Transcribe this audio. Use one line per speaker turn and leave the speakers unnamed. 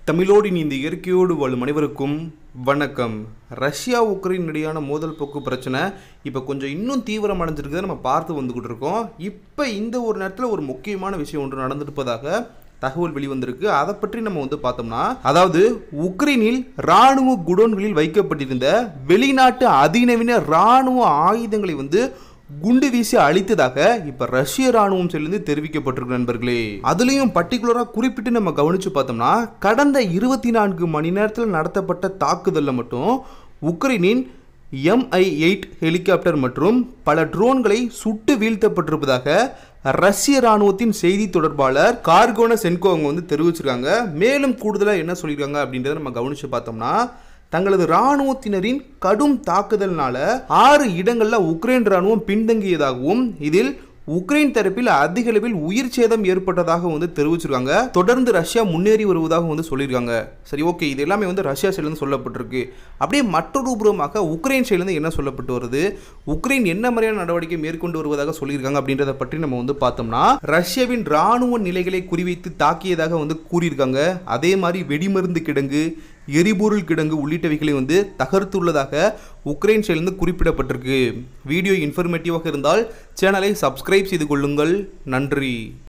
தமிழோடு இந்த இயற்கையோடு வாழும் அனைவருக்கும் வணக்கம் ரஷ்யா உக்ரைன் இடையான மோதல் போக்கு பிரச்சனை இப்போ கொஞ்சம் இன்னும் தீவிரம் அடைஞ்சிருக்கிறத நம்ம பார்த்து வந்துக்கிட்டு இருக்கோம் இப்போ இந்த ஒரு நேரத்தில் ஒரு முக்கியமான விஷயம் ஒன்று நடந்திருப்பதாக தகவல் வெளிவந்திருக்கு அதை பற்றி நம்ம வந்து பார்த்தோம்னா அதாவது உக்ரைனில் ராணுவ குடோன்களில் வைக்கப்பட்டிருந்த வெளிநாட்டு அதிநவீன ராணுவ ஆயுதங்களை வந்து குண்டு வீசி அழித்ததாக இப்ப ரஷ்ய ராணுவம் செல்லிருந்து தெரிவிக்கப்பட்டிருக்கு நண்பர்களே அதுலயும் பர்டிகுலரா குறிப்பிட்டு நம்ம கவனிச்சு பார்த்தோம்னா கடந்த இருபத்தி நான்கு மணி நேரத்தில் நடத்தப்பட்ட தாக்குதல்ல மட்டும் உக்ரைனின் எம்ஐ எயிட் ஹெலிகாப்டர் மற்றும் பல ட்ரோன்களை சுட்டு வீழ்த்தப்பட்டிருப்பதாக ரஷ்ய ராணுவத்தின் செய்தி தொடர்பாளர் கார்கோன சென்கோ அவங்க வந்து தெரிவிச்சிருக்காங்க மேலும் கூடுதலாக என்ன சொல்லியிருக்காங்க அப்படின்றத நம்ம கவனிச்சு பார்த்தோம்னா தங்களது இராணுவத்தினரின் கடும் தாக்குதல்னால ஆறு இடங்கள்ல உக்ரைன் ராணுவம் பின்தங்கியதாகவும் இதில் உக்ரைன் தரப்பில் அதிக அளவில் உயிர் சேதம் ஏற்பட்டதாக வந்து தெரிவிச்சிருக்காங்க தொடர்ந்து ரஷ்யா முன்னேறி வருவதாக வந்து சொல்லியிருக்காங்க சரி ஓகே இது எல்லாமே வந்து ரஷ்யா சைட்லேருந்து சொல்லப்பட்டிருக்கு அப்படியே மற்றொரு புறமாக உக்ரைன் சைட்லேருந்து என்ன சொல்லப்பட்டு வருது உக்ரைன் என்ன மாதிரியான நடவடிக்கை மேற்கொண்டு வருவதாக சொல்லியிருக்காங்க அப்படின்றத பற்றி நம்ம வந்து பார்த்தோம்னா ரஷ்யாவின் ராணுவ நிலைகளை குறிவைத்து தாக்கியதாக வந்து கூறியிருக்காங்க அதே மாதிரி வெடிமருந்து கிடங்கு எரிபொருள் கிடங்கு உள்ளிட்டவைகளை வந்து தகர்த்துள்ளதாக உக்ரைன் சைட்லேருந்து குறிப்பிடப்பட்டிருக்கு வீடியோ இன்ஃபர்மேட்டிவாக இருந்தால் சேனலை சப்ஸ்கிரைப் செய்து கொள்ளுங்கள் நன்றி